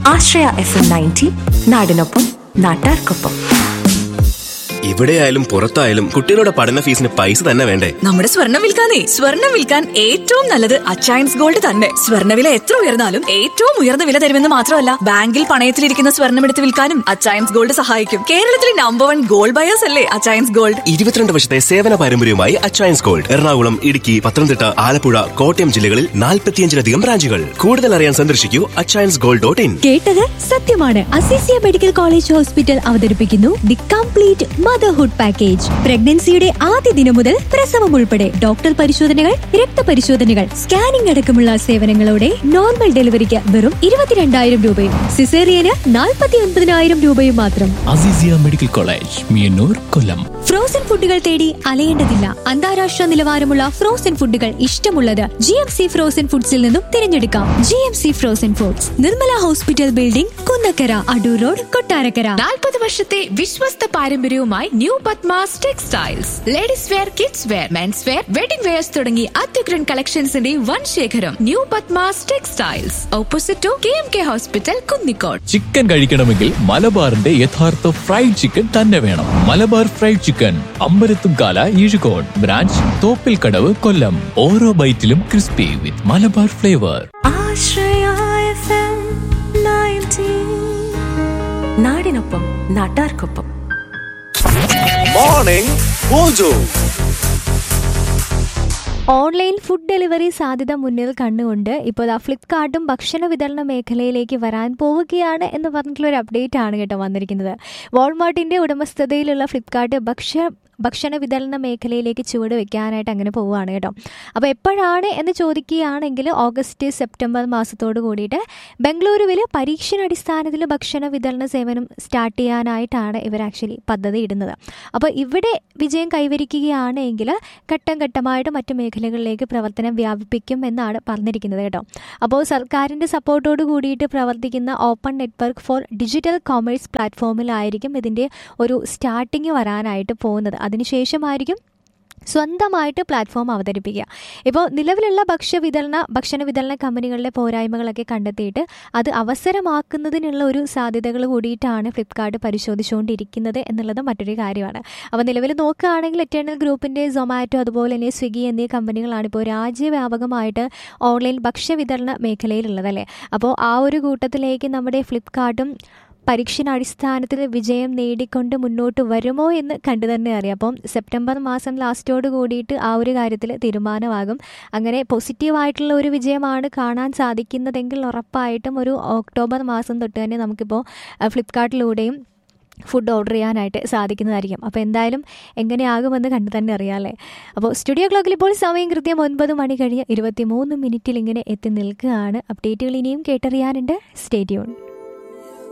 ആശ്രയ F M ninety നാടിനൊപ്പം നാട്ടാർക്കൊപ്പം എവിടെയായാലും പുറത്തായാലും കുട്ടികളുടെ പഠന ഫീസിന് പൈസ തന്നെ വേണ്ടേ നമ്മുടെ സ്വർണം വിൽക്കാനേ സ്വർണം വിൽക്കാൻ ഏറ്റവും നല്ലത് അച്ചയൻസ് ഗോൾഡ് തന്നെ സ്വർണ്ണവില എത്ര ഉയർന്നാലും ഏറ്റവും ഉയർന്ന വില തരുമെന്ന് മാത്രമല്ല ബാങ്കിൽ പണയത്തിലിരിക്കുന്ന സ്വർണം എടുത്ത് വിൽക്കാനും അച്ചയൻസ് ഗോൾഡ് സഹായിക്കും കേരളത്തിലെ നമ്പർ വൺ ഗോൾഡ് ബയേഴ്സ് അല്ലേ അച്ചയൻസ് ഗോൾഡ് ഇരുപത്തിരണ്ട് വർഷത്തെ സേവന പാരമ്പര്യവുമായി അച്ചയൻസ് ഗോൾഡ് എറണാകുളം ഇടുക്കി പത്തനംതിട്ട ആലപ്പുഴ കോട്ടയം ജില്ലകളിൽ നാൽപ്പത്തിയഞ്ചിലധികം ബ്രാഞ്ചുകൾ കൂടുതൽ അറിയാൻ സന്ദർശിക്കൂ അച്ചയൻസ് ഗോൾഡ് ഡോട്ട് ഇൻ കേട്ടത് സത്യമാണ് അസിസിയ മെഡിക്കൽ കോളേജ് ഹോസ്പിറ്റൽ അവതരിപ്പിക്കുന്നു ദി കംപ്ലീറ്റ് മദർഹുഡ് പാക്കേജ് പ്രഗ്നൻസിയുടെ ആദ്യ ദിനം മുതൽ പ്രസവം ഉൾപ്പെടെ ഡോക്ടർ പരിശോധനകൾ രക്തപരിശോധനകൾ സ്കാനിംഗ് അടക്കമുള്ള സേവനങ്ങളോടെ നോർമൽ ഡെലിവറിക്ക് വെറും ഇരുപത്തിരണ്ടായിരം രൂപയും സിസേറിയന് നാൽപ്പത്തി ഒൻപതിനായിരം രൂപയും മാത്രം Azeezia medical college Meeyannoor Kollam frozen ഫുഡുകൾ തേടി അലയേണ്ടതില്ല അന്താരാഷ്ട്ര നിലവാരമുള്ള ഫ്രോസൺ ഫുഡുകൾ ഇഷ്ടമുള്ളത് ജി എം സി ഫ്രോസൺ ഫുഡ്സിൽ നിന്നും തിരഞ്ഞെടുക്കാം G M C frozen foods Nirmala hospital building Kunnakkara Adoor road Kottarakkara നാൽപ്പത് വർഷത്തെ വിശ്വസ്ത പാരമ്പര്യവുമായി new Padmas textiles ladies wear kids wear men's wear wedding wears തുടങ്ങി അത്യുഗ്രൻ കളക്ഷൻസിന്റെ വൻ ശേഖരം new Padmas textiles opposite to K M K hospital Kunnicode chicken കഴിക്കണമെങ്കിൽ മലബാറിന്റെ യഥാർത്ഥ ഫ്രൈഡ് ചിക്കൻ തന്നെ വേണം Malabar fried chicken Ambalathumkala Ezhukode branch Thoppil Kadavu Kollam ഓരോ ബൈറ്റിലും crispy with Malabar flavour Ashraya F M ninety നാടിനൊപ്പം നാട്ടാർക്കൊപ്പം morning mojo online food delivery സാധ്യത മുന്നിൽ കണ്ടുകൊണ്ട് ഇപ്പോൾ ആ ഫ്ലിപ്കാർട്ടും ഭക്ഷണ വിതരണ മേഖലയിലേക്ക് വരാൻ പോവുകയാണ് എന്ന് പറഞ്ഞിട്ടുള്ള ഒരു അപ്ഡേറ്റ് ആണ് കേട്ടോ വന്നിരിക്കുന്നത് വാൾമാർട്ടിന്റെ ഉടമസ്ഥതയിലുള്ള ഫ്ലിപ്കാർട്ട് ഭക്ഷ്യ ഭക്ഷണ വിതരണ മേഖലയിലേക്ക് ചുവട് വെക്കാനായിട്ട് അങ്ങനെ പോവുകയാണ് കേട്ടോ അപ്പോൾ എപ്പോഴാണ് എന്ന് ചോദിക്കുകയാണെങ്കിൽ ഓഗസ്റ്റ് സെപ്റ്റംബർ മാസത്തോട് കൂടിയിട്ട് ബംഗളൂരുവിൽ പരീക്ഷണാടിസ്ഥാനത്തിൽ ഭക്ഷണ വിതരണ സേവനം സ്റ്റാർട്ട് ചെയ്യാനായിട്ടാണ് ഇവർ ആക്ച്വലി പദ്ധതി ഇടുന്നത് അപ്പോൾ ഇവിടെ വിജയം കൈവരിക്കുകയാണെങ്കിൽ ഘട്ടം ഘട്ടമായിട്ട് മറ്റു മേഖലകളിലേക്ക് പ്രവർത്തനം വ്യാപിപ്പിക്കും എന്നാണ് പറഞ്ഞിരിക്കുന്നത് കേട്ടോ അപ്പോൾ സർക്കാരിൻ്റെ സപ്പോർട്ടോട് കൂടിയിട്ട് പ്രവർത്തിക്കുന്ന open network for digital commerce പ്ലാറ്റ്ഫോമിലായിരിക്കും ഇതിൻ്റെ ഒരു സ്റ്റാർട്ടിങ് വരാനായിട്ട് പോകുന്നത് അതിനുശേഷമായിരിക്കും സ്വന്തമായിട്ട് പ്ലാറ്റ്ഫോം അവതരിപ്പിക്കുക ഇപ്പോൾ നിലവിലുള്ള ഭക്ഷ്യ വിതരണ ഭക്ഷണ വിതരണ കമ്പനികളുടെ പോരായ്മകളൊക്കെ കണ്ടെത്തിയിട്ട് അത് അവസരമാക്കുന്നതിനുള്ള ഒരു സാധ്യതകൾ കൂടിയിട്ടാണ് ഫ്ലിപ്കാർട്ട് പരിശോധിച്ചുകൊണ്ടിരിക്കുന്നത് എന്നുള്ളത് മറ്റൊരു കാര്യമാണ് അപ്പോൾ നിലവിൽ നോക്കുകയാണെങ്കിൽ എറ്റേണൽ ഗ്രൂപ്പിൻ്റെ സൊമാറ്റോ അതുപോലെ തന്നെ സ്വിഗ്ഗി എന്നീ കമ്പനികളാണ് ഇപ്പോൾ രാജ്യവ്യാപകമായിട്ട് ഓൺലൈൻ ഭക്ഷ്യ വിതരണ മേഖലയിലുള്ളതല്ലേ അപ്പോൾ ആ ഒരു കൂട്ടത്തിലേക്ക് നമ്മുടെ ഫ്ലിപ്കാർട്ടും പരീക്ഷണാടിസ്ഥാനത്തിൽ വിജയം നേടിക്കൊണ്ട് മുന്നോട്ട് വരുമോ എന്ന് കണ്ടു തന്നെ അറിയാം അപ്പം സെപ്റ്റംബർ മാസം ലാസ്റ്റോട് കൂടിയിട്ട് ആ ഒരു കാര്യത്തിൽ തീരുമാനമാകും അങ്ങനെ പോസിറ്റീവായിട്ടുള്ള ഒരു വിജയമാണ് കാണാൻ സാധിക്കുന്നതെങ്കിൽ ഉറപ്പായിട്ടും ഒരു ഒക്ടോബർ മാസം തൊട്ട് തന്നെ നമുക്കിപ്പോൾ ഫ്ലിപ്കാർട്ടിലൂടെയും ഫുഡ് ഓർഡർ ചെയ്യാനായിട്ട് സാധിക്കുന്നതായിരിക്കും അപ്പോൾ എന്തായാലും എങ്ങനെയാകുമെന്ന് കണ്ടു തന്നെ അറിയാമല്ലേ അപ്പോൾ സ്റ്റുഡിയോ ക്ലോക്കിൽ ഇപ്പോൾ സമയം കൃത്യം ഒൻപത് മണി കഴിഞ്ഞ് ഇരുപത്തി മൂന്ന് മിനിറ്റിൽ ഇങ്ങനെ എത്തി നിൽക്കുകയാണ് അപ്ഡേറ്റുകൾ ഇനിയും കേട്ടറിയാനുണ്ട് സ്റ്റേറ്റ്യൂൺ